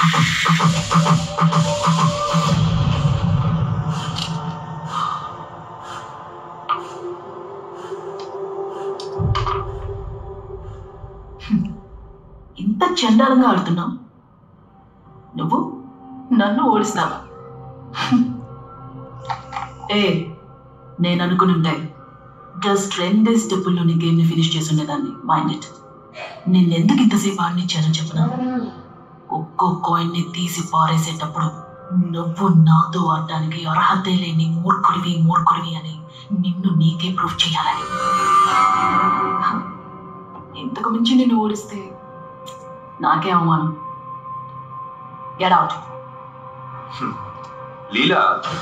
ఇంత చండాలంగా ఆడుతున్నావు నువ్వు నన్ను ఓడిస్తావా ఏ నేను అనుకునుంటే జస్ట్ రెండే స్టెప్పుల్లోని గేమ్ని ఫినిష్ చేసి ఉండేదాన్ని మైండ్ ఇట్ నిన్నెందుకు ఇంతసేపు ఆడినిచ్చానో చెప్పనా ఒక్కో కాయిన్ని తీసి పారేసేటప్పుడు నువ్వు నాతో ఆడడానికి అర్హతే లేని మూర్ఖుడివి మూర్ఖుడివి అని నిన్ను నీకే ప్రూఫ్ చేయాలని ఇంతకు మించి నిన్ను ఓడిస్తే నాకే అవమానం గెట్ అవుట్ లీలా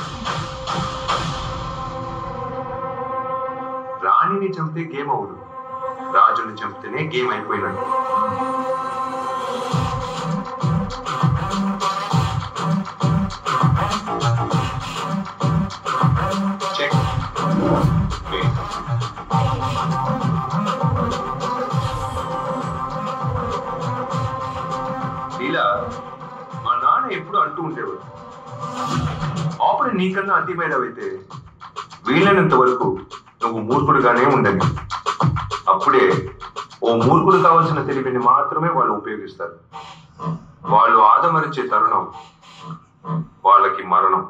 రాణిని చంపితే గేమ్ అవదు రాజుని చంపితేనే గేమ్ అయిపోయినట్టు చెక్ లీలా మా నాన్న ఎప్పుడు అంటూ ఉండేవాడు ఆపరేట్ నీకన్నా అతిమైనవైతే వీలైనంత వరకు నువ్వు మూర్ఖుడుగానే ఉండండి అప్పుడే ఓ మూర్ఖుడు కావాల్సిన తెలివిని మాత్రమే వాళ్ళు ఉపయోగిస్తారు వాళ్ళు ఆదమరిచే తరుణం వాళ్ళకి మరణం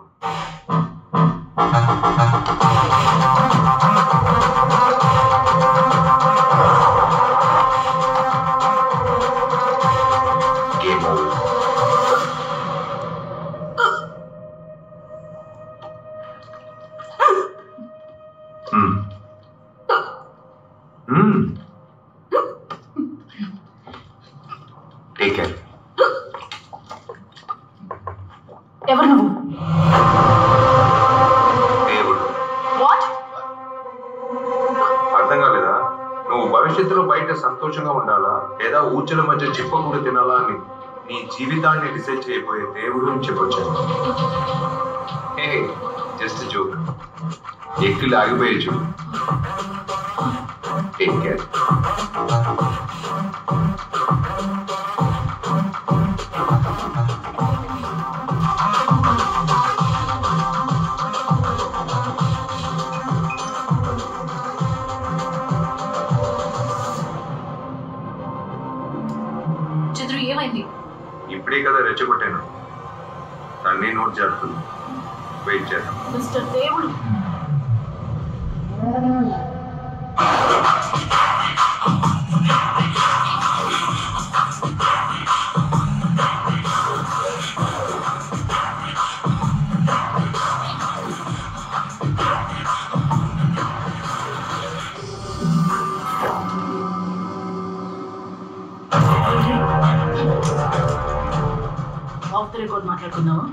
game over Hmm. Hmm. Take care. ఎవరు నువ్వు దేవుడు వాట్ అర్థం కాలేదా నువ్వు భవిష్యత్తులో బయట సంతోషంగా ఉండాలా లేదా ఊచల మధ్య చిప్పకూడ తినాలా అని నీ జీవితాన్ని డిసైడ్ చేయబోయే దేవుడు అని చెప్పొచ్చాను హే జస్ట్ జోక్ ఎక్కిలు ఆగిపోయే చూడు టేక్ కేర్ చంద్రు ఏమైంది ఇప్పుడే కదా రెచ్చగొట్టాను తన్నే నోట్ చేస్తుంది వెయిట్ చేద్దాం మిస్టర్ దేవుడు ఆఫ్ ద రికార్డ్ మాట్లాడుకుందామా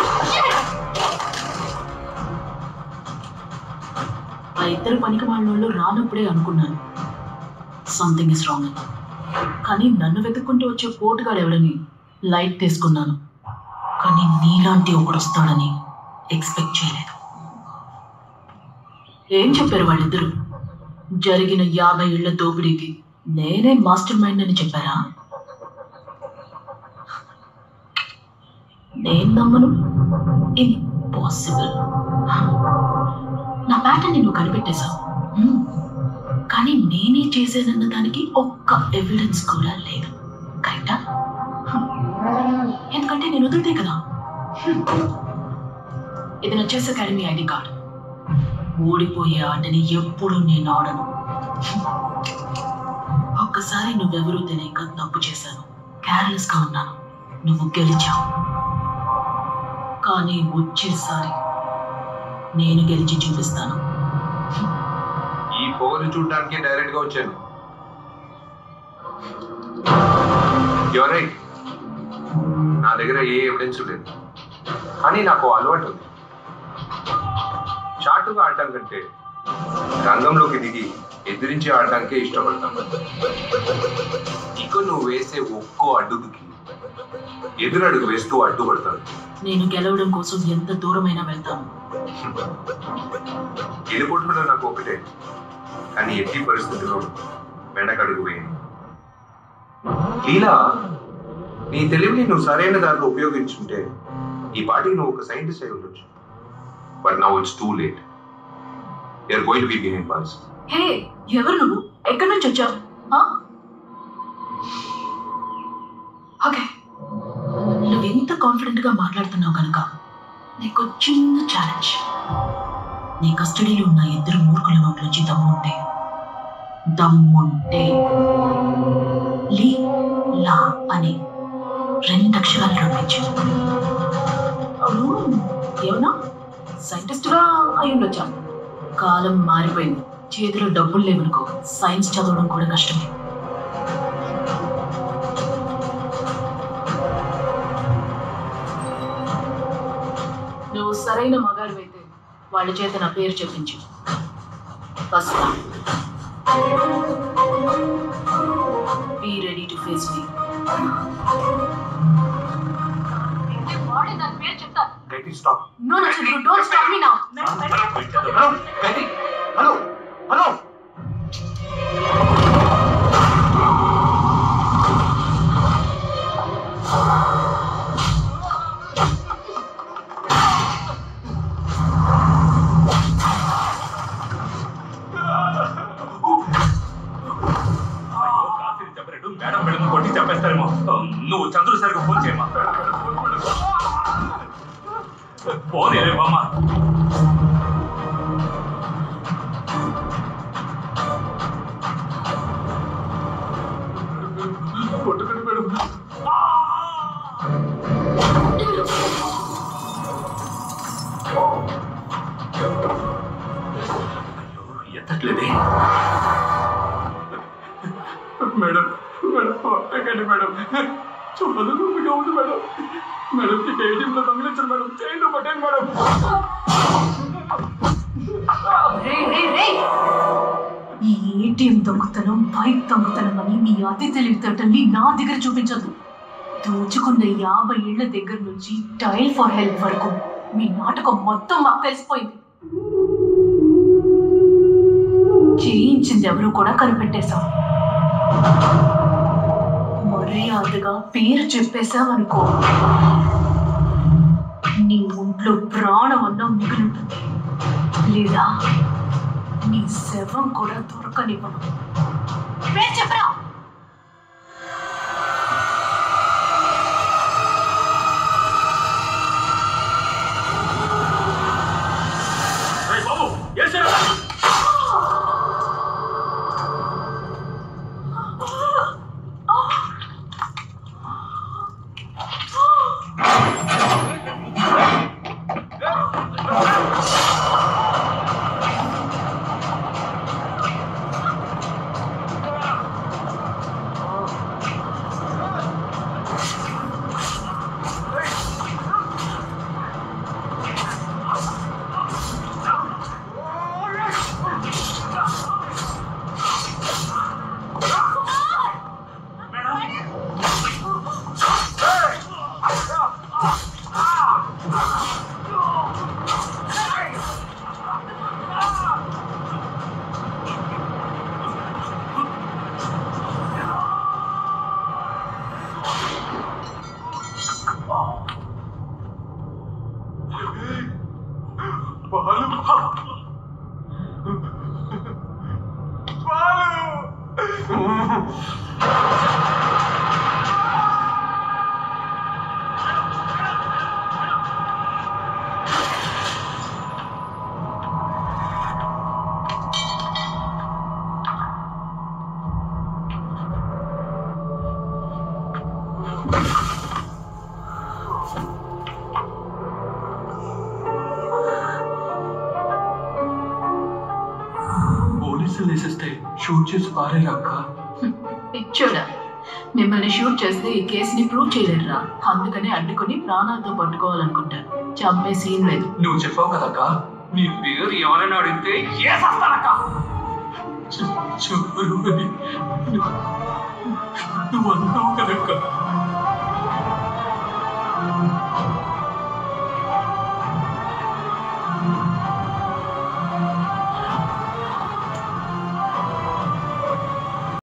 ఆ ఇద్దరు పనికి వాళ్ళు రానప్పుడే అనుకున్నాను సంథింగ్ ఇస్ రాంగ్ అని కానీ నన్ను వెతుక్కుంటూ వచ్చే పోటుగాడు ఎవడని లైట్ తీసుకున్నాను కానీ నీలాంటి ఒకడు వస్తాడని ఎక్స్పెక్ట్ చేయలేదు ఏం చెప్పారు వాళ్ళిద్దరు జరిగిన యాభై ఏళ్ల దోపిడీకి నేనే మాస్టర్ మైండ్ అని చెప్పారా నేను నమ్మను ఇంపాసిబుల్ నా ప్యాటర్న్ నువ్వు కనిపెట్టేశావు మ్మ్. కానీ నేనే చేసేదన్న దానికి ఒక్క ఎవిడెన్స్ కూడా లేదు కరెక్టా ఎందుకంటే నేను వదిలితే కదా హ్మ్. ఇది నా చెస్ అకాడమీ ఐడి కార్డ్ ఓడిపోయే ఆటని ఎప్పుడూ నేను ఆడను ఒక్కసారి నువ్వెవరూ తెలియక తప్పు చేశాను కేర్లెస్ గా ఉన్నాను నువ్వు గెలిచావు కానీ వచ్చేసారి నేను గెలిచి చూపిస్తాను ఈ పొగలు చూడడానికి డైరెక్ట్ గా వచ్చాను ఎవరై నా దగ్గర ఏ ఎవిడెన్స్ లేదు కానీ నాకు ఓ అలవాటు ఉంది చాటుగా ఆడటం కంటే రంగంలోకి దిగి ఎదిరించి ఆడటానికే ఇష్టపడతాను ఇక నువ్వు వేసే ఒక్కో అడ్డుకి ఎదురడుగు వేస్తూ అడ్డుపడతాను నేను గెలవడం కోసం ఎంత దూరమైనా వెళ్తాను గెలుపుట్లో నాకు ఒకటే కానీ ఎట్టి పరిస్థితుల్లో వెనకడుగు వేయను లీలా నీ తెలివిని నువ్వు సరైన దారిలో ఉపయోగించుంటే ఈ పాటికి నువ్వు ఒక సైంటిస్ట్ అయి ఉండొచ్చు but now it's too late you're going to be behind bars hey ఎవరు నువ్వు ఎక్కడి నుంచి వచ్చావు ఓకే నువ్వు ఎంత కాన్ఫిడెంట్ గా మాట్లాడుతున్నావు కనుక నీకు చిన్న ఛాలెంజ్ నీ కస్టడీలో ఉన్న ఇద్దరు మూర్ఖుల నోట్లోంచి దమ్ముంటే దమ్ముంటే లీ లా అని రెండు అక్షరాలు రప్పించు అవును ఏమన్నా సైంటిస్ట్గా అయి ఉండొచ్చాను కాలం మారిపోయింది చేతిలో డబ్బులు లేవనుకో సైన్స్ చదవడం కూడా కష్టమే నువ్వు సరైన మగాడివైతే వాళ్ళ చేత నా పేరు చెప్పించు వస్తా be ready to face me గట్టి stop No, no, Chandru, don't stop me now. Hello గట్టి హలో హలో రాత్రి చెప్పలేదు మేడం మేడం కొట్టి చెప్పేస్తారేమో నువ్వు చంద్రుడు సరిగ్గా ఫోన్ చేయమా ఫోన్ ఏ బామ్మ ఎత్తట్లేదే మేడం మేడం ఎక్కండి మేడం చూడదు నొప్పిగా ఉంది మేడం మేడం ఈ ఏటీఎంలో దొంగిలించారు మేడం చేయండి పట్టండి మేడం రేయ్, రేయ్, రేయ్. ఈ ఏటీఎం దొంగతనం బైక్ దొంగతనం అని మీ అతి తెలివితేటల్ని నా దగ్గర చూపించదు దోచుకున్న యాభై ఏళ్ల దగ్గర నుంచి టైల్ ఫర్ హెల్ప్ వరకు మీ నాటకం మొత్తం మాకు తెలిసిపోయింది చేయించింది ఎవరు కూడా కనిపెట్టేశాం మర్యాదగా పేరు చెప్పేశామనుకో నీ ఒంట్లో ప్రాణం అన్నా మిగులుంటుంది లేదా నీ శవం కూడా దొరకనివ్వను పేరు చెప్పరా రేయ్ బాబు ఏసారా పోలీసులు వేసేస్తే షూట్ చేసి పారేరక్క పిచ్చోడా మిమ్మల్ని షూట్ చేస్తే ఈ కేసుని ప్రూవ్ చేయలేరురా అందుకనే అడ్డుకొని ప్రాణాలతో పట్టుకోవాలనుకుంటారు చంపే సీన్ లేదు నువ్వు చెప్పావు కదక్క నీ పేరు ఎవరైనా అడిగితే ఏసేస్తానక్క చెప్పరు అని నువ్వు అన్నావు కదక్క